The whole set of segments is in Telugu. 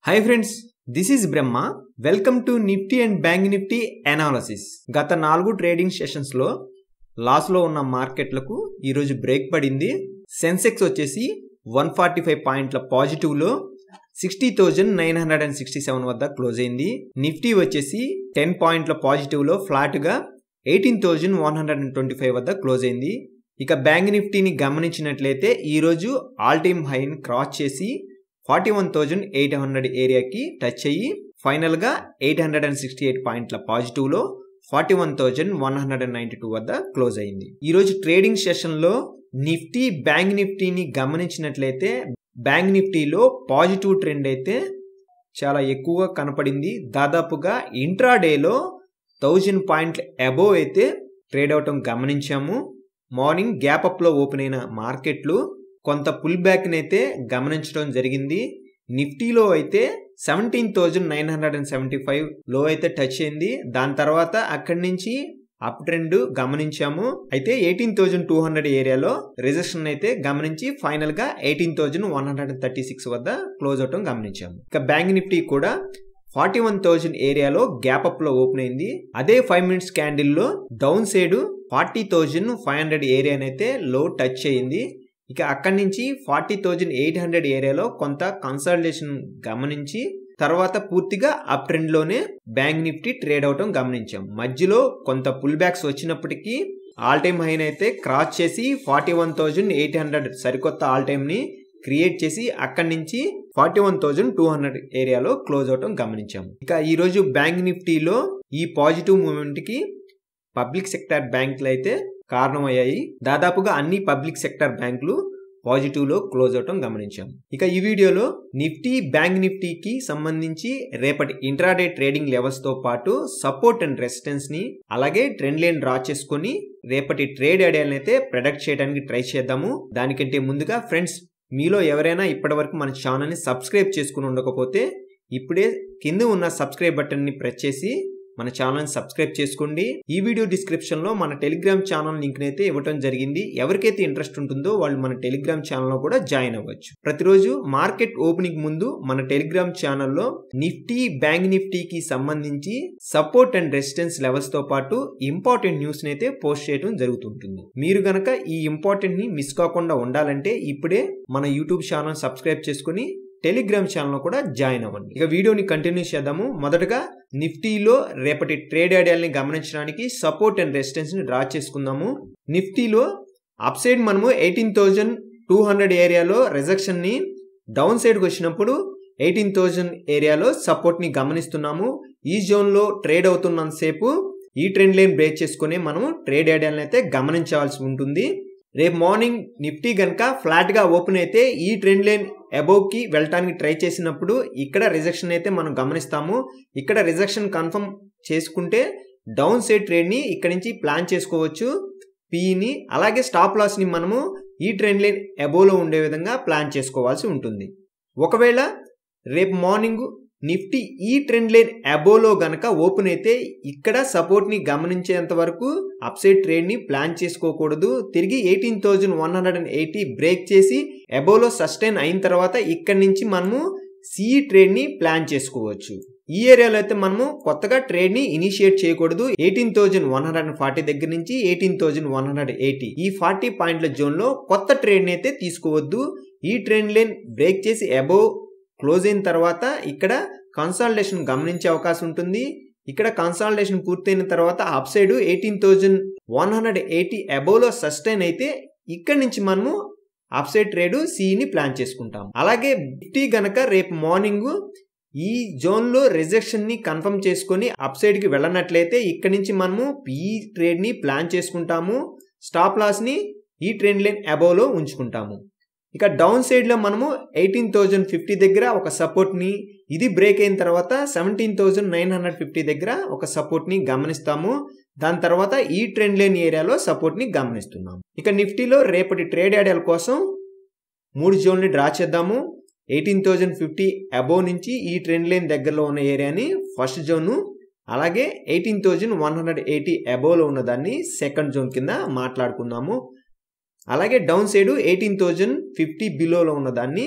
hi friends this is Brahma welcome to Nifty and Bank Nifty analysis గత నాలుగు ట్రేడింగ్ సెషన్స్ లో లాస్ లో ఉన్న మార్కెట్లకు ఈరోజు బ్రేక్ పడింది సెన్సెక్స్ వచ్చేసి వన్ ఫార్టీ ఫైవ్ పాయింట్ల పాజిటివ్ లో sixty thousand nine hundred and sixty seven వద్ద క్లోజ్ అయింది నిఫ్టీ వచ్చేసి టెన్ పాయింట్ల పాజిటివ్ లో ఫ్లాట్ గా eighteen thousand one hundred and twenty five వద్ద క్లోజ్ అయింది ఇక బ్యాంక్ నిఫ్టీని గమనించినట్లయితే ఈరోజు ఆల్ టైమ్ హైని క్రాస్ చేసి forty one thousand eight hundred ఏరియాకి టచ్ అయ్యి ఫైనల్గా eight hundred and sixty eight పాయింట్ల పాజిటివ్లో forty one thousand one hundred and ninety two వద్ద క్లోజ్ అయింది ఈరోజు ట్రేడింగ్ సెషన్లో నిఫ్టీ బ్యాంక్ నిఫ్టీని గమనించినట్లయితే బ్యాంక్ నిఫ్టీలో పాజిటివ్ ట్రెండ్ అయితే చాలా ఎక్కువగా కనపడింది దాదాపుగా ఇంట్రాడేలో థౌజండ్ పాయింట్ల అబోవ్ అయితే ట్రేడ్ అవటం గమనించాము మార్నింగ్ గ్యాప్ అప్లో ఓపెన్ అయిన మార్కెట్లు కొంత పుల్ బ్యాక్ని అయితే గమనించడం జరిగింది నిఫ్టీలో అయితే seventeen thousand nine hundred and seventy five లో అయితే టచ్ అయింది దాని తర్వాత అక్కడి నుంచి అప్ ట్రెండ్ గమనించాము అయితే ఎయిటీన్ థౌజండ్ టూ హండ్రెడ్ ఏరియాలో రిజెక్షన్ అయితే గమనించి ఫైనల్ గా eighteen thousand one hundred and thirty six వద్ద క్లోజ్ అవటం గమనించాము ఇక బ్యాంక్ నిఫ్టీ కూడా ఫార్టీ వన్ థౌజండ్ ఏరియాలో గ్యాప్ అప్ లో ఓపెన్ అయింది అదే ఫైవ్ మినిట్స్ క్యాండిల్ లో down side forty thousand five hundred ఏరియానైతే లో టచ్ అయింది ఇక అక్కడి నుంచి ఫార్టీ థౌజండ్ ఎయిట్ హండ్రెడ్ ఏరియాలో కొంత కన్సల్టేషన్ గమనించి తర్వాత పూర్తిగా అప్ ట్రెండ్ లోనే బ్యాంక్ నిఫ్టీ ట్రేడ్ అవటం గమనించాం మధ్యలో కొంత పుల్ బ్యాక్స్ వచ్చినప్పటికీ ఆల్ టైమ్ హైన్ అయితే క్రాస్ చేసి forty one thousand eight hundred సరికొత్త ఆల్ టైమ్ ని క్రియేట్ చేసి అక్కడి నుంచి forty one thousand two hundred ఏరియాలో క్లోజ్ అవటం గమనించాము ఇక ఈ రోజు బ్యాంక్ నిఫ్టీలో ఈ పాజిటివ్ మూమెంట్ కి పబ్లిక్ సెక్టర్ బ్యాంకులు అయితే కారణమయ్యాయి దాదాపుగా అన్ని పబ్లిక్ సెక్టర్ బ్యాంకులు పాజిటివ్ లో క్లోజ్ అవటం గమనించాం ఇక ఈ వీడియోలో నిఫ్టీ బ్యాంక్ నిఫ్టీకి సంబంధించి రేపటి ఇంట్రాడే ట్రేడింగ్ లెవెల్స్ తో పాటు సపోర్ట్ అండ్ రెసిస్టెన్స్ ని అలాగే ట్రెండ్ లైన్ డ్రా చేసుకొని రేపటి ట్రేడ్ ఐడియాలను అయితే ప్రొడక్ట్ చేయడానికి ట్రై చేద్దాము దానికంటే ముందుగా ఫ్రెండ్స్ మీలో ఎవరైనా ఇప్పటివరకు మన ఛానల్ని సబ్స్క్రైబ్ చేసుకుని ఉండకపోతే ఇప్పుడే కింద ఉన్న సబ్స్క్రైబ్ బటన్ని ప్రెస్ చేసి మన ఛానల్ని సబ్స్క్రైబ్ చేసుకోండి ఈ వీడియో డిస్క్రిప్షన్ లో మన టెలిగ్రామ్ ఛానల్ లింక్ అయితే ఇవ్వడం జరిగింది ఎవరికైతే ఇంట్రెస్ట్ ఉంటుందో వాళ్ళు మన టెలిగ్రామ్ ఛానల్ లో కూడా జాయిన్ అవ్వచ్చు ప్రతిరోజు మార్కెట్ ఓపెనింగ్ ముందు మన టెలిగ్రామ్ ఛానల్లో నిఫ్టీ బ్యాంక్ నిఫ్టీకి సంబంధించి సపోర్ట్ అండ్ రెసిస్టెన్స్ లెవెల్స్ తో పాటు ఇంపార్టెంట్ న్యూస్ అయితే పోస్ట్ చేయడం జరుగుతుంటుంది మీరు గనక ఈ ఇంపార్టెంట్ ని మిస్ కాకుండా ఉండాలంటే ఇప్పుడే మన యూట్యూబ్ ఛానల్ సబ్స్క్రైబ్ చేసుకుని టెలిగ్రామ్ ఛానల్ కూడా జాయిన్ అవ్వండి ఇక వీడియోని కంటిన్యూ చేద్దాము మొదటగా నిఫ్టీలో రేపటి ట్రేడ్ ఐడియాలని గమనించడానికి సపోర్ట్ అండ్ రెసిస్టెన్స్ ని డ్రా చేసుకుందాము నిఫ్టీలో అప్ సైడ్ మనము ఎయిటీన్ థౌజండ్ టూ హండ్రెడ్ ఏరియాలో రిజెక్షన్ ని డౌన్ సైడ్కి వచ్చినప్పుడు ఎయిటీన్ థౌజండ్ ఏరియాలో సపోర్ట్ ని గమనిస్తున్నాము ఈ జోన్ లో ట్రేడ్ అవుతున్నంతసేపు ఈ ట్రెండ్ లైన్ బ్రేక్ చేసుకుని మనం ట్రేడ్ ఐడియాలను అయితే గమనించవలసి ఉంటుంది రేపు మార్నింగ్ నిఫ్టీ కనుక ఫ్లాట్ గా ఓపెన్ అయితే ఈ ట్రెండ్ లైన్ అబోవ్ కి వెళ్ళటానికి ట్రై చేసినప్పుడు ఇక్కడ రిజెక్షన్ అయితే మనం గమనిస్తాము ఇక్కడ రిజెక్షన్ కన్ఫర్మ్ చేసుకుంటే డౌన్ సైడ్ ట్రేడ్ ని ఇక్కడ నుంచి ప్లాన్ చేసుకోవచ్చు పీని అలాగే స్టాప్ లాస్ ని మనము ఈ ట్రెండ్ లైన్ అబోవ్లో ఉండే విధంగా ప్లాన్ చేసుకోవాల్సి ఉంటుంది ఒకవేళ రేపు మార్నింగ్ నిఫ్టీ ఈ ట్రెండ్ లైన్ అబోలో గనక ఓపెన్ అయితే ఇక్కడ సపోర్ట్ ని గమనించేంత వరకు అప్సైడ్ ట్రేడ్ ని ప్లాన్ చేసుకోకూడదు తిరిగి eighteen thousand one hundred and eighty break చేసి అబోలో సస్టైన్ అయిన తర్వాత ఇక్కడి నుంచి మనము సిఈ ట్రేడ్ ని ప్లాన్ చేసుకోవచ్చు ఈ ఏరియాలో అయితే మనము కొత్తగా ట్రేడ్ ని ఇనిషియేట్ చేయకూడదు eighteen thousand one hundred and forty దగ్గర నుంచి eighteen thousand one hundred eighty ఈ ఫార్టీ పాయింట్ల జోన్ లో కొత్త ట్రేడ్ ని అయితే తీసుకోవద్దు ఈ ట్రెండ్ లైన్ బ్రేక్ చేసి అబోవ్ క్లోజ్ అయిన తర్వాత ఇక్కడ కన్సాలిడేషన్ గమనించే అవకాశం ఉంటుంది ఇక్కడ కన్సాలిడేషన్ పూర్తయిన తర్వాత up side eighteen thousand one hundred eighty అబోవ్లో సస్టైన్ అయితే ఇక్కడ నుంచి మనము అప్ సైడ్ ట్రేడ్ సిని ప్లాన్ చేసుకుంటాం అలాగే నిఫ్టీ గనక రేపు మార్నింగ్ ఈ జోన్ లో రిజెక్షన్ ని కన్ఫర్మ్ చేసుకొని అప్ సైడ్ కి వెళ్ళనట్లయితే ఇక్కడ నుంచి మనము ఈ ట్రేడ్ ని ప్లాన్ చేసుకుంటాము స్టాప్ లాస్ ని ఈ ట్రెండ్ లైన్ అబోవ్ లో ఉంచుకుంటాము ఇక డౌన్ సైడ్ లో మనము ఎయిటీన్ థౌజండ్ ఫిఫ్టీ దగ్గర ఒక సపోర్ట్ ని ఇది బ్రేక్ అయిన తర్వాత seventeen thousand nine hundred fifty దగ్గర ఒక సపోర్ట్ ని గమనిస్తాము దాని తర్వాత ఈ ట్రెండ్ లైన్ ఏరియాలో సపోర్ట్ ని గమనిస్తున్నాం ఇక నిఫ్టీలో రేపటి ట్రేడ్ ఐడియాల కోసం మూడు జోన్లు డ్రా చేద్దాము ఎయిటీన్ థౌజండ్ ఫిఫ్టీ అబోవ్ నుంచి ఈ ట్రెండ్ లైన్ దగ్గరలో ఉన్న ఏరియాని ఫస్ట్ జోను అలాగే eighteen thousand one hundred eighty అబోవ్లో ఉన్నదాన్ని సెకండ్ జోన్ కింద మాట్లాడుకుందాము అలాగే down side eighteen thousand fifty బిలోలో ఉన్న దాన్ని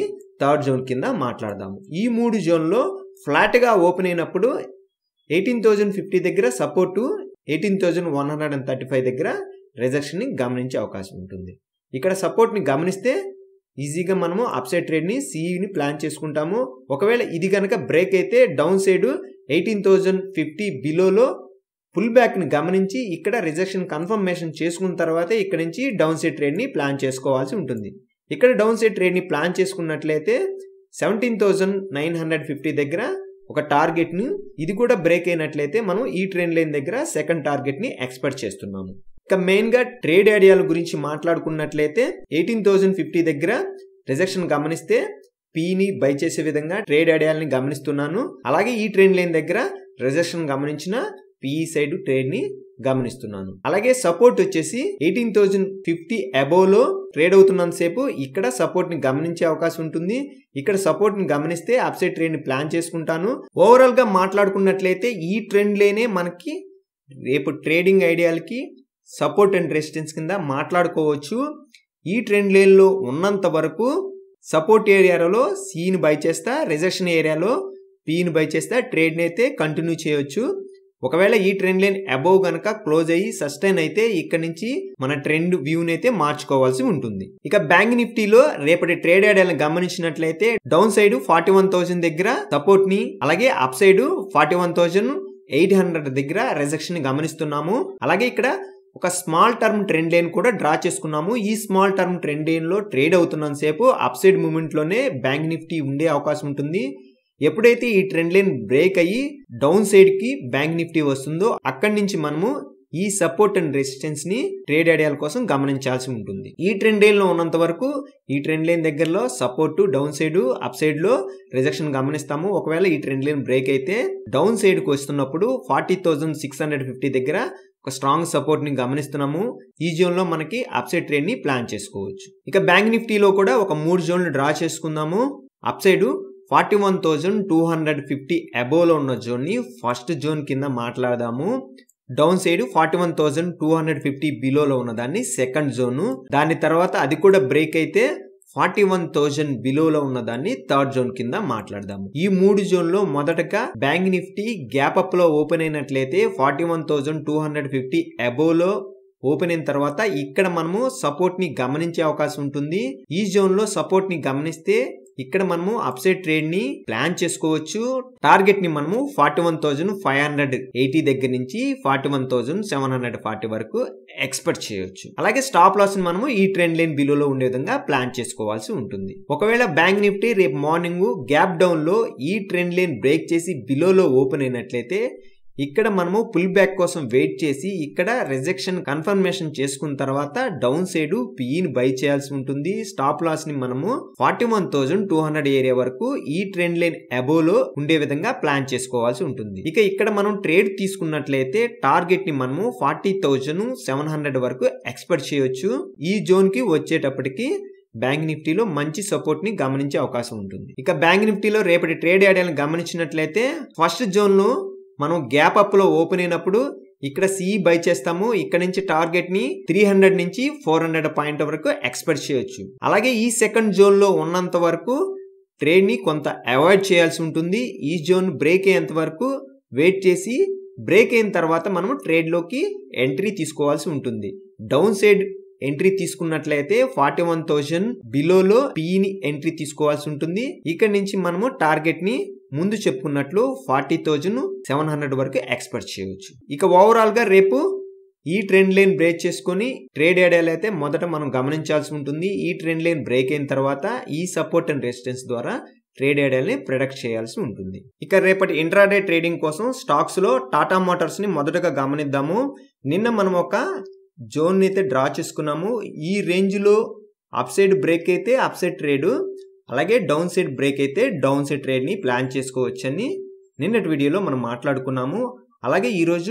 థర్డ్ జోన్ కింద మాట్లాడదాము ఈ మూడు జోన్లో ఫ్లాట్గా ఓపెన్ అయినప్పుడు ఎయిటీన్ థౌజండ్ ఫిఫ్టీ దగ్గర support eighteen thousand one hundred and thirty five దగ్గర రిజెక్షన్ని గమనించే అవకాశం ఉంటుంది ఇక్కడ సపోర్ట్ని గమనిస్తే ఈజీగా మనము అప్సైడ్ ట్రేడ్ని సిఈని ప్లాన్ చేసుకుంటాము ఒకవేళ ఇది కనుక బ్రేక్ అయితే down side eighteen thousand fifty బిలోలో పుల్ బ్యాక్ని గమనించి ఇక్కడ రిజెక్షన్ కన్ఫర్మేషన్ చేసుకున్న తర్వాతే ఇక్కడ నుంచి డౌన్ సైడ్ ట్రేడ్ని ప్లాన్ చేసుకోవాల్సి ఉంటుంది ఇక్కడ డౌన్ సైడ్ ట్రేడ్ని ప్లాన్ చేసుకున్నట్లయితే seventeen thousand nine hundred fifty దగ్గర ఒక టార్గెట్ను ఇది కూడా బ్రేక్ అయినట్లయితే మనం ఈ ట్రెండ్ లైన్ దగ్గర సెకండ్ టార్గెట్ని ఎక్స్పెక్ట్ చేస్తున్నాము ఇక మెయిన్గా ట్రేడ్ ఐడియాల గురించి మాట్లాడుకున్నట్లయితే ఎయిటీన్ థౌజండ్ ఫిఫ్టీ దగ్గర రిజెక్షన్ గమనిస్తే పీని బై చేసే విధంగా ట్రేడ్ ఐడియాలని గమనిస్తున్నాను అలాగే ఈ ట్రెండ్ లైన్ దగ్గర రిజెక్షన్ గమనించిన పిఈ సైడ్ ట్రేడ్ ని గమనిస్తున్నాను అలాగే సపోర్ట్ వచ్చేసి ఎయిటీన్ థౌజండ్ ఫిఫ్టీ అబోవ్ లో ట్రేడ్ అవుతున్నంత సేపు ఇక్కడ సపోర్ట్ ని గమనించే అవకాశం ఉంటుంది ఇక్కడ సపోర్ట్ ని గమనిస్తే అప్సైడ్ ట్రేడ్ ని ప్లాన్ చేసుకుంటాను ఓవరాల్ గా మాట్లాడుకున్నట్లయితే ఈ ట్రెండ్ లేనే మనకి రేపు ట్రేడింగ్ ఐడియాలకి సపోర్ట్ అండ్ రెసిస్టెన్స్ కింద మాట్లాడుకోవచ్చు ఈ ట్రెండ్ లైన్లో ఉన్నంత వరకు సపోర్ట్ ఏరియాలో సీని బై చేస్తా రిజెక్షన్ ఏరియాలో పీని బై చేస్తా ట్రేడ్ని అయితే కంటిన్యూ చేయొచ్చు ఒకవేళ ఈ ట్రెండ్ లైన్ అబోవ్ గనక క్లోజ్ అయ్యి సస్టైన్ అయితే ఇక్కడ నుంచి మన ట్రెండ్ వ్యూని అయితే మార్చుకోవాల్సి ఉంటుంది ఇక బ్యాంక్ నిఫ్టీలో రేపటి ట్రేడ్ ఐడియాలను గమనించినట్లయితే down side forty one thousand దగ్గర సపోర్ట్ ని అలాగే up side forty one thousand eight hundred దగ్గర రిజెక్షన్ ని గమనిస్తున్నాము అలాగే ఇక్కడ ఒక స్మాల్ టర్మ్ ట్రెండ్ లైన్ కూడా డ్రా చేసుకున్నాము ఈ స్మాల్ టర్మ్ ట్రెండ్ లైన్ లో ట్రేడ్ అవుతున్నంత సేపు అప్ సైడ్ మూమెంట్ లోనే బ్యాంక్ నిఫ్టీ ఉండే అవకాశం ఉంటుంది ఎప్పుడైతే ఈ ట్రెండ్ లైన్ బ్రేక్ అయ్యి డౌన్ సైడ్ కి బ్యాంక్ నిఫ్టీ వస్తుందో అక్కడి నుంచి మనము ఈ సపోర్ట్ అండ్ రెసిస్టెన్స్ ని ట్రేడ్ ఐడియాల కోసం గమనించాల్సి ఉంటుంది ఈ ట్రెండ్ లైన్ లో ఉన్నంత వరకు ఈ ట్రెండ్ లైన్ దగ్గరలో support down side up side లో రిజెక్షన్ గమనిస్తాము ఒకవేళ ఈ ట్రెండ్ లైన్ బ్రేక్ అయితే డౌన్ సైడ్ కు వస్తున్నప్పుడు forty thousand six hundred fifty దగ్గర ఒక స్ట్రాంగ్ సపోర్ట్ ని గమనిస్తున్నాము ఈ జోన్ లో మనకి అప్సైడ్ ట్రేడ్ ని ప్లాన్ చేసుకోవచ్చు ఇక బ్యాంక్ నిఫ్టీలో కూడా ఒక మూడు జోన్లు డ్రా చేసుకుందాము up side forty one thousand two hundred fifty అబోవ్లో ఉన్న జోన్ని ఫస్ట్ జోన్ కింద మాట్లాడదాము down side forty one thousand two hundred fifty బిలోలో ఉన్న దాన్ని సెకండ్ జోను దాని తర్వాత అది కూడా బ్రేక్ అయితే ఫార్టీ వన్ థౌజండ్ బిలోలో ఉన్న దాన్ని థర్డ్ జోన్ కింద మాట్లాడదాము ఈ మూడు జోన్ లో మొదటగా బ్యాంక్ నిఫ్టీ గ్యాప్ అప్ లో ఓపెన్ అయినట్లయితే forty one thousand two hundred fifty above లో ఓపెన్ అయిన తర్వాత ఇక్కడ మనము సపోర్ట్ ని గమనించే అవకాశం ఉంటుంది ఈ జోన్ లో సపోర్ట్ ని గమనిస్తే ఇక్కడ మనము అప్సైడ్ ట్రేడ్ ని ప్లాన్ చేసుకోవచ్చు టార్గెట్ ని మనము forty one thousand five hundred eighty దగ్గర నుంచి forty one thousand seven hundred forty వరకు ఎక్స్పెక్ట్ చేయొచ్చు అలాగే స్టాప్ లాస్ ని మనము ఈ ట్రెండ్ లైన్ బిలోలో ఉండే విధంగా ప్లాన్ చేసుకోవాల్సి ఉంటుంది ఒకవేళ బ్యాంక్ నిఫ్టీ రేపు మార్నింగ్ గ్యాప్ డౌన్ లో ఈ ట్రెండ్ లైన్ బ్రేక్ చేసి బిలోలో ఓపెన్ అయినట్లయితే ఇక్కడ మనము పుల్ బ్యాక్ కోసం వెయిట్ చేసి ఇక్కడ రిజెక్షన్ కన్ఫర్మేషన్ చేసుకున్న తర్వాత డౌన్ సైడ్ పిఈని బై చేయాల్సి ఉంటుంది స్టాప్ లాస్ ని మనము forty one thousand two hundred area వరకు ఈ ట్రెండ్ లైన్ అబోవ్ లో ఉండే విధంగా ప్లాన్ చేసుకోవాల్సి ఉంటుంది ఇక ఇక్కడ మనం ట్రేడ్ తీసుకున్నట్లయితే టార్గెట్ ని మనము ఫార్టీ థౌజండ్ సెవెన్ హండ్రెడ్ వరకు ఎక్స్పెక్ట్ చేయొచ్చు ఈ జోన్ కి వచ్చేటప్పటికి బ్యాంక్ నిఫ్టీలో మంచి సపోర్ట్ ని గమనించే అవకాశం ఉంటుంది ఇక బ్యాంక్ నిఫ్టీలో రేపటి ట్రేడ్ ఐడియాలను గమనించినట్లయితే ఫస్ట్ జోన్ లో మనం గ్యాప్ అప్ లో ఓపెన్ అయినప్పుడు ఇక్కడ సిఈ బై చేస్తాము ఇక్కడ నుంచి టార్గెట్ ని త్రీ హండ్రెడ్ నుంచి ఫోర్ హండ్రెడ్ పాయింట్ వరకు ఎక్స్పెక్ట్ చేయొచ్చు అలాగే ఈ సెకండ్ జోన్ లో ఉన్నంత వరకు ట్రేడ్ ని కొంత అవాయిడ్ చేయాల్సి ఉంటుంది ఈ జోన్ బ్రేక్ అయ్యేంత వరకు వెయిట్ చేసి బ్రేక్ అయిన తర్వాత మనము ట్రేడ్ లోకి ఎంట్రీ తీసుకోవాల్సి ఉంటుంది డౌన్ సైడ్ ఎంట్రీ తీసుకున్నట్లయితే ఫార్టీ వన్ థౌజండ్ బిలోలో పిఈని ఎంట్రీ తీసుకోవాల్సి ఉంటుంది ఇక్కడ నుంచి మనము టార్గెట్ ని ముందు చెప్పుకున్నట్లు ఫార్టీ థౌజండ్ సెవెన్ హండ్రెడ్ వరకు ఎక్స్పెక్ట్ చేయవచ్చు ఇక ఓవరాల్ గా రేపు ఈ ట్రెండ్ లైన్ బ్రేక్ చేసుకొని ట్రేడ్ ఏరియాలు అయితే మొదట మనం గమనించాల్సి ఉంటుంది ఈ ట్రెండ్ లైన్ బ్రేక్ అయిన తర్వాత ఈ సపోర్ట్ అండ్ రెసిస్టెన్స్ ద్వారా ట్రేడ్ ఏరియాని ప్రొడక్ట్ చేయాల్సి ఉంటుంది ఇక రేపటి ఇంట్రాడే ట్రేడింగ్ కోసం స్టాక్స్ లో టాటా మోటార్స్ ని మొదటగా గమనిద్దాము నిన్న మనం ఒక జోన్ అయితే డ్రా చేసుకున్నాము ఈ రేంజ్ లో అప్ సైడ్ బ్రేక్ అయితే అప్ సైడ్ ట్రేడ్ అలాగే డౌన్ సైడ్ బ్రేక్ అయితే డౌన్ సైడ్ ట్రేడ్ ని ప్లాన్ చేసుకోవచ్చని నిన్నటి వీడియోలో మనం మాట్లాడుకున్నాము అలాగే ఈరోజు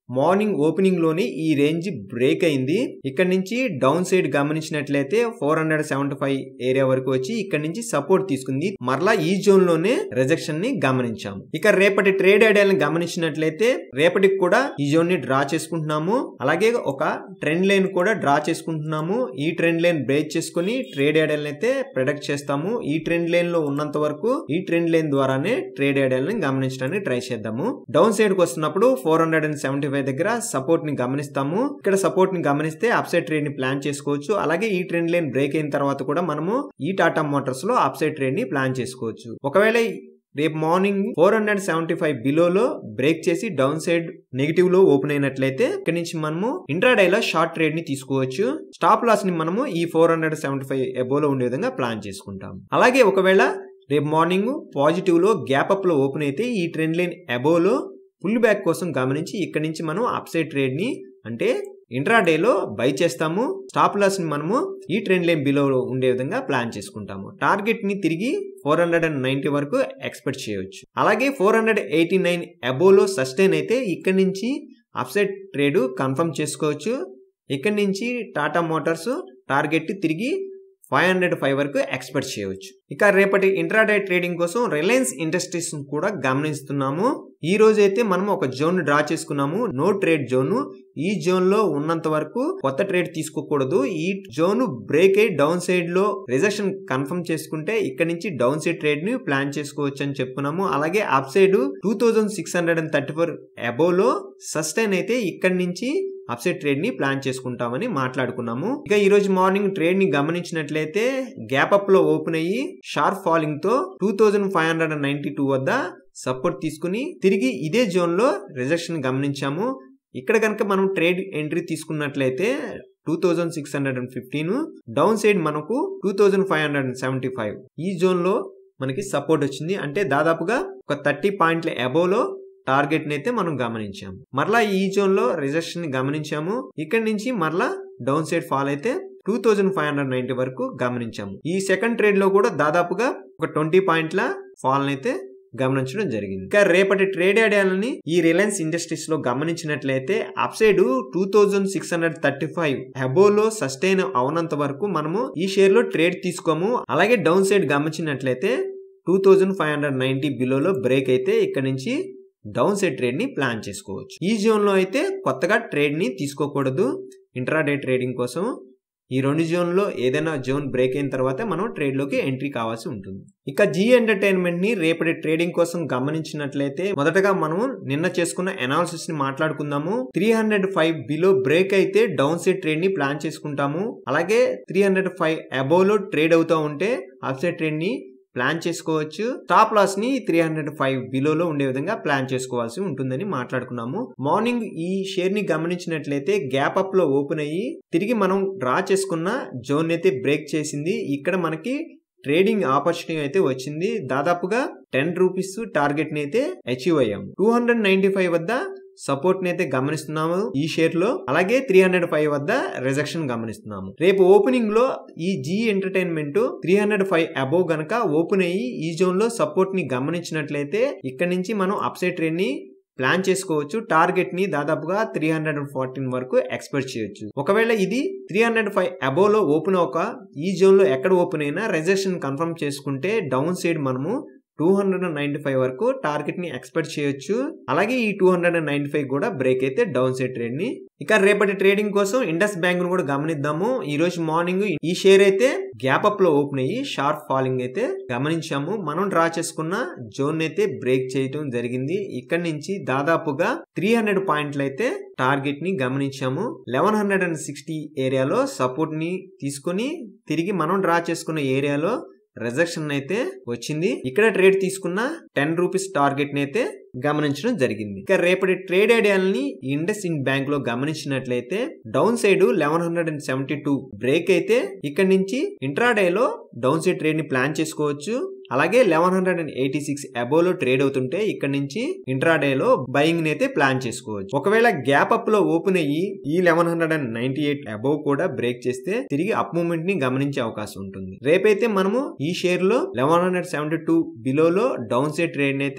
మార్నింగ్ ఓపెనింగ్ లోనే ఈ రేంజ్ బ్రేక్ అయింది ఇక్కడ నుంచి డౌన్ సైడ్ గమనించినట్లయితే four hundred seventy five area వరకు వచ్చి ఇక్కడ నుంచి సపోర్ట్ తీసుకుంది మరలా ఈ జోన్ లోనే రిజెక్షన్ ని గమనించాము ఇక రేపటి ట్రేడ్ ఐడియాలను గమనించినట్లయితే రేపటికి కూడా ఈ జోన్ ని డ్రా చేసుకుంటున్నాము అలాగే ఒక ట్రెండ్ లైన్ కూడా డ్రా చేసుకుంటున్నాము ఈ ట్రెండ్ లైన్ బ్రేక్ చేసుకుని ట్రేడ్ ఐడియాలను అయితే ప్రొడక్ట్ చేస్తాము ఈ ట్రెండ్ లైన్ లో ఉన్నంత వరకు ఈ ట్రెండ్ లైన్ ద్వారానే ట్రేడ్ ఐడియాలను గమనించడానికి ట్రై చేద్దాము డౌన్ సైడ్ కి వస్తున్నప్పుడు four hundred and seventy five దగ్గర సపోర్ట్ ని గమనిస్తాము ఇక్కడ సపోర్ట్ ని గమనిస్తే అప్సైడ్ ట్రేడ్ ని ప్లాన్ చేసుకోవచ్చు అలాగే ఈ ట్రెండ్ లైన్ బ్రేక్ అయిన తర్వాత కూడా మనము ఈ టాటా మోటార్స్ లో అప్సైడ్ ట్రేడ్ ని ప్లాన్ చేసుకోవచ్చు ఒకవేళ రేపు morning four hundred seventy five బిలోలో బ్రేక్ చేసి డౌన్ సైడ్ నెగిటివ్ లో ఓపెన్ అయినట్లయితే ఇక్కడ నుంచి మనము ఇంట్రాడే లో షార్ట్ ట్రేడ్ ని తీసుకోవచ్చు స్టాప్ లాస్ ని మనము ఈ ఫోర్ హండ్రెడ్ సెవెంటీ ఫైవ్ ఎబోలో ఉండే విధంగా ప్లాన్ చేసుకుంటాం అలాగే ఒకవేళ రేపు మార్నింగ్ పాజిటివ్ లో గ్యాప్ అప్ లో ఓపెన్ అయితే ఈ ట్రెండ్ లైన్ అబోలో పుల్ బ్యాక్ కోసం గమనించి ఇక్కడ నుంచి మనం అప్సైడ్ ట్రేడ్ ని అంటే ఇంట్రాడేలో బై చేస్తాము స్టాప్ లాస్ ని మనము ఈ ట్రెండ్ లైన్ బిలో ఉండే విధంగా ప్లాన్ చేసుకుంటాము టార్గెట్ ని తిరిగి ఫోర్ హండ్రెడ్ అండ్ నైన్టీ వరకు ఎక్స్పెక్ట్ చేయవచ్చు అలాగే ఫోర్ హండ్రెడ్ ఎయిటీ నైన్ అబోలో సస్టైన్ అయితే ఇక్కడ నుంచి అప్సైడ్ ట్రేడ్ కన్ఫర్మ్ చేసుకోవచ్చు ఇక్కడ నుంచి టాటా మోటార్స్ టార్గెట్ తిరిగి ఫైవ్ హండ్రెడ్ ఫైవ్ వరకు ఎక్స్పెక్ట్ చేయవచ్చు ఇక రేపటి ఇంట్రాడే ట్రేడింగ్ కోసం రిలయన్స్ ఇండస్ట్రీస్ కూడా గమనిస్తున్నాము ఈ రోజు అయితే మనం ఒక జోన్ డ్రా చేసుకున్నాము నో ట్రేడ్ జోన్ ఈ జోన్ లో ఉన్నంత వరకు కొత్త ట్రేడ్ తీసుకోకూడదు ఈ జోన్ బ్రేక్ అయ్యి డౌన్ సైడ్ లో రిజెక్షన్ కన్ఫర్మ్ చేసుకుంటే ఇక్కడ నుంచి డౌన్ సైడ్ ట్రేడ్ ని ప్లాన్ చేసుకోవచ్చు అని చెప్పుకున్నాము అలాగే up side two thousand six hundred and thirty four above లో సస్టైన్ అయితే ఇక్కడ నుంచి అప్సైడ్ ట్రేడ్ ని ప్లాన్ చేసుకుంటామని మాట్లాడుకున్నాము ఇక ఈ రోజు మార్నింగ్ ట్రేడ్ ని గమనించినట్లయితే గ్యాప్ అప్ లో ఓపెన్ అయ్యి షార్ప్ ఫాలింగ్ తో two thousand five hundred and ninety two వద్ద సపోర్ట్ తీసుకుని తిరిగి ఇదే జోన్ లో రిజెక్షన్ గమనించాము ఇక్కడ కనుక మనం ట్రేడ్ ఎంట్రీ తీసుకున్నట్లయితే two thousand six hundred and fifteen down side మనకు two thousand five hundred and seventy five ఈ జోన్ లో మనకి సపోర్ట్ వచ్చింది అంటే దాదాపుగా ఒక థర్టీ పాయింట్ల అబోవ్ లో టార్గెట్ అయితే మనం గమనించాము మరలా ఈ జోన్ లో రిజెక్షన్ ని గమనించాము ఇక్కడ నుంచి మరలా డౌన్ సైడ్ ఫాల్ అయితే two thousand five hundred ninety వరకు గమనించాము ఈ సెకండ్ ట్రేడ్ లో కూడా దాదాపుగా ఒక ట్వంటీ పాయింట్ల ఫాల్ అయితే గమనించడం జరిగింది ఇంకా రేపటి ట్రేడ్ ఐడియాలని ఈ రిలయన్స్ ఇండస్ట్రీస్ లో గమనించినట్లయితే up side two thousand six hundred thirty five అబోలో సస్టైన్ అవనంత వరకు మనము ఈ షేర్ లో ట్రేడ్ తీసుకోము అలాగే డౌన్ సైడ్ గమనించినట్లయితే two thousand five hundred ninety బిలోలో బ్రేక్ అయితే ఇక్కడ నుంచి డౌన్ సైడ్ ట్రేడ్ ని ప్లాన్ చేసుకోవచ్చు ఈ జోన్ లో అయితే కొత్తగా ట్రేడ్ ని తీసుకోకూడదు ఇంట్రాడే ట్రేడింగ్ కోసం ఈ రెండు జోన్ లో ఏదైనా జోన్ బ్రేక్ అయిన తర్వాత మనం ట్రేడ్ లోకి ఎంట్రీ కావాల్సి ఉంటుంది ఇక జీ ఎంటర్టైన్మెంట్ ని రేపటి ట్రేడింగ్ కోసం గమనించినట్లయితే మొదటగా మనం నిన్న చేసుకున్న అనాలిసిస్ ని మాట్లాడుకుందాము three hundred five below break అయితే డౌన్ సైడ్ ట్రేడ్ ని ప్లాన్ చేసుకుంటాము అలాగే త్రీ హండ్రెడ్ ఫైవ్ అబోవ్ లో ట్రేడ్ అవుతా ఉంటే అప్ సైడ్ ట్రేడ్ ని ప్లాన్ చేసుకోవచ్చు స్టాప్ లాస్ ని త్రీ హండ్రెడ్ ఫైవ్ బిలోలో ఉండే విధంగా ప్లాన్ చేసుకోవాల్సి ఉంటుందని మాట్లాడుకున్నాము మార్నింగ్ ఈ షేర్ ని గమనించినట్లయితే గ్యాప్ అప్ లో ఓపెన్ అయ్యి తిరిగి మనం డ్రా చేసుకున్న జోన్ అయితే బ్రేక్ చేసింది ఇక్కడ మనకి ట్రేడింగ్ ఆపర్చునిటీ అయితే వచ్చింది దాదాపుగా టెన్ రూపీస్ టార్గెట్ ని అయితే అచీవ్ అయ్యాము టూ హండ్రెడ్ నైన్టీ ఫైవ్ వద్ద సపోర్ట్ ని అయితే గమనిస్తున్నాము ఈ షేర్ లో అలాగే త్రీ హండ్రెడ్ ఫైవ్ వద్ద రిజెక్షన్ గమనిస్తున్నాము రేపు ఓపెనింగ్ లో ఈ Zee Entertainment three hundred five above గనక ఓపెన్ అయ్యి ఈ జోన్ లో సపోర్ట్ ని గమనించినట్లయితే ఇక్కడ నుంచి మనం అప్సైడ్ ట్రెండ్ ని ప్లాన్ చేసుకోవచ్చు టార్గెట్ ని దాదాపుగా త్రీ హండ్రెడ్ అండ్ ఫార్టీన్ వరకు ఎక్స్పెక్ట్ చేయొచ్చు ఒకవేళ ఇది త్రీ హండ్రెడ్ ఫైవ్ అబోవ్ లో ఓపెన్ ఒక ఈ జోన్ లో ఎక్కడ ఓపెన్ అయినా రిజెక్షన్ కన్ఫర్మ్ చేసుకుంటే డౌన్ సైడ్ మనము two hundred and ninety five వరకు టార్గెట్ ని ఎక్స్పెక్ట్ చేయొచ్చు అలాగే ఈ two hundred and ninety five కూడా బ్రేక్ అయితే డౌన్ సైడ్ ట్రేడ్ ని ఇక రేపటి ట్రేడింగ్ కోసం ఇండస్ బ్యాంక్ ను కూడా గమనిద్దాము ఈ రోజు మార్నింగ్ ఈ షేర్ అయితే గ్యాప్ అప్ లో ఓపెన్ అయ్యి షార్ప్ ఫాలింగ్ అయితే గమనించాము మనం డ్రా చేసుకున్న జోన్ అయితే బ్రేక్ చేయడం జరిగింది ఇక్కడ నుంచి దాదాపుగా త్రీ హండ్రెడ్ పాయింట్లు అయితే టార్గెట్ ని గమనించాము లెవెన్ హండ్రెడ్ అండ్ సిక్స్టీ ఏరియాలో సపోర్ట్ ని తీసుకొని తిరిగి మనం డ్రా చేసుకున్న ఏరియాలో రిజెక్షన్ అయితే వచ్చింది ఇక్కడ ట్రేడ్ తీసుకున్న టెన్ రూపీస్ టార్గెట్ ని అయితే గమనించడం జరిగింది ఇక రేపటి ట్రేడ్ ఐడియాలని ఇండస్ ఇన్ బ్యాంక్ లో గమనించినట్లయితే down side eleven hundred and seventy two break అయితే ఇక్కడ నుంచి ఇంట్రాడే లో డౌన్ సైడ్ ట్రేడ్ ని ప్లాన్ చేసుకోవచ్చు అలాగే eleven hundred and eighty six above లో ట్రేడ్ అవుతుంటే ఇక్కడ నుంచి ఇంట్రాడే లో బయింగ్ ని అయితే ప్లాన్ చేసుకోవచ్చు ఒకవేళ గ్యాప్ అప్ లో ఓపెన్ అయ్యి ఈ eleven hundred and ninety eight above కూడా బ్రేక్ చేస్తే తిరిగి అప్ మూమెంట్ ని గమనించే అవకాశం ఉంటుంది రేపైతే మనము ఈ షేర్ లో eleven hundred seventy two below లో డౌన్ సైడ్ ట్రేడ్ అయితే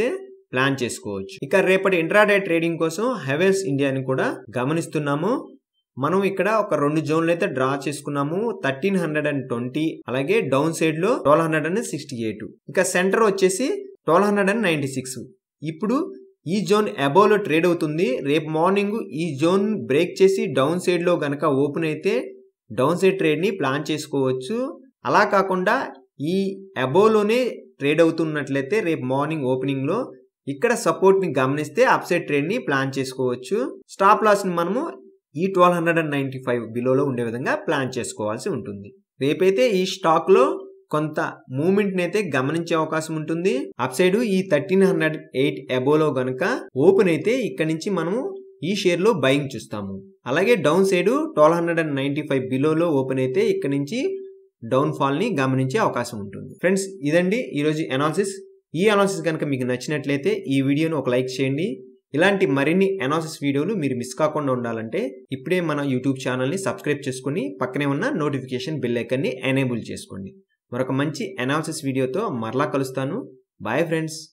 ప్లాన్ చేసుకోవచ్చు ఇక రేపటి ఇంట్రాడే ట్రేడింగ్ కోసం హెవెల్స్ ఇండియాని కూడా గమనిస్తున్నాము మనం ఇక్కడ ఒక రెండు జోన్లు అయితే డ్రా చేసుకున్నాము థర్టీన్ హండ్రెడ్ అండ్ ట్వంటీ అలాగే డౌన్ సైడ్ లో twelve hundred and sixty eight ఇక సెంటర్ వచ్చేసి twelve hundred and ninety six ఇప్పుడు ఈ జోన్ అబోవ్లో ట్రేడ్ అవుతుంది రేపు మార్నింగ్ ఈ జోన్ బ్రేక్ చేసి డౌన్ సైడ్లో గనక ఓపెన్ అయితే డౌన్ సైడ్ ట్రేడ్ని ప్లాన్ చేసుకోవచ్చు అలా కాకుండా ఈ అబోవ్లోనే ట్రేడ్ అవుతున్నట్లయితే రేపు మార్నింగ్ ఓపెనింగ్లో ఇక్కడ సపోర్ట్ని గమనిస్తే అప్ సైడ్ ట్రేడ్ని ప్లాన్ చేసుకోవచ్చు స్టాప్ లాస్ని మనము ఈ twelve hundred and ninety five బిలోలో ఉండే విధంగా ప్లాన్ చేసుకోవాల్సి ఉంటుంది రేపైతే ఈ స్టాక్లో కొంత మూమెంట్ని అయితే గమనించే అవకాశం ఉంటుంది అప్ సైడ్ ఈ థర్టీన్ హండ్రెడ్ ఎయిట్ అబోలో గనక ఓపెన్ అయితే ఇక్కడ నుంచి మనము ఈ షేర్ లో బయింగ్ చూస్తాము అలాగే down side twelve hundred and ninety five బిలోలో ఓపెన్ అయితే ఇక్కడ నుంచి డౌన్ ఫాల్ ని గమనించే అవకాశం ఉంటుంది ఫ్రెండ్స్ ఇదండి ఈరోజు అనాలిసిస్ ఈ అనాలిసిస్ కనుక మీకు నచ్చినట్లయితే ఈ వీడియోను ఒక లైక్ చేయండి ఇలాంటి మరిన్ని అనాలిసిస్ వీడియోలు మీరు మిస్ కాకుండా ఉండాలంటే ఇప్పుడే మన యూట్యూబ్ ఛానల్ని సబ్స్క్రైబ్ చేసుకుని పక్కనే ఉన్న నోటిఫికేషన్ బిల్ ఐకన్ని ఎనేబుల్ చేసుకోండి మరొక మంచి అనాలిసిస్ వీడియోతో మరలా కలుస్తాను బాయ్ ఫ్రెండ్స్